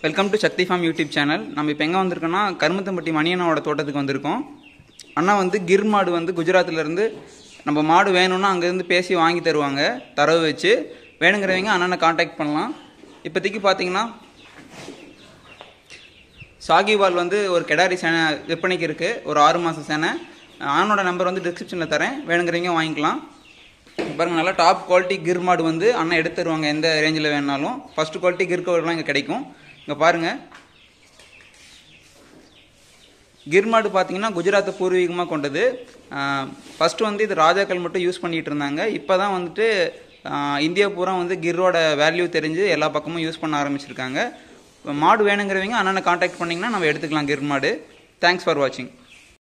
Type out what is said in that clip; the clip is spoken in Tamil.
welcome to Sakthi farm YouTube channel நம்ம இப்போ எங்கே வந்திருக்கோம்னா கருமத்தம்பட்டி மணியனாவோட தோட்டத்துக்கு வந்திருக்கோம் அண்ணா வந்து கிர் மாடு வந்து குஜராத்லேருந்து நம்ம மாடு வேணும்னா அங்கேருந்து பேசி வாங்கி தருவாங்க தரவு வச்சு வேணுங்கிறவங்க அண்ணனை காண்டாக்ட் பண்ணலாம் இப்போதைக்கு பார்த்தீங்கன்னா சாகிவால் வந்து ஒரு கெடாரி சேனை விற்பனைக்கு இருக்குது ஒரு ஆறு மாதம் சேனை ஆனோட நம்பர் வந்து டிஸ்கிரிப்ஷனில் தரேன் வேணுங்கிறவங்க வாங்கிக்கலாம் பாருங்க நல்லா டாப் குவாலிட்டி கிர் மாடு வந்து அண்ணன் எடுத்து தருவாங்க எந்த ரேஞ்சில் வேணாலும் ஃபர்ஸ்ட் குவாலிட்டி கிர் கவர்லாம் இங்கே கிடைக்கும் இங்கே பாருங்கள் கிர் மாடு பார்த்தீங்கன்னா குஜராத்தை பூர்வீகமாக கொண்டது ஃபஸ்ட்டு வந்து இது ராஜாக்கள் மட்டும் யூஸ் பண்ணிகிட்டு இருந்தாங்க இப்போ தான் வந்துட்டு ஆஹ், இந்தியா பூரா வந்து கிரோட வேல்யூ தெரிஞ்சு எல்லா பக்கமும் யூஸ் பண்ண ஆரம்பிச்சிருக்காங்க மாடு வேணுங்கிறவங்க அண்ணனை காண்டாக்ட் பண்ணிங்கன்னா நம்ம எடுத்துக்கலாம் கிர் மாடு தேங்க்ஸ் ஃபார் வாட்சிங்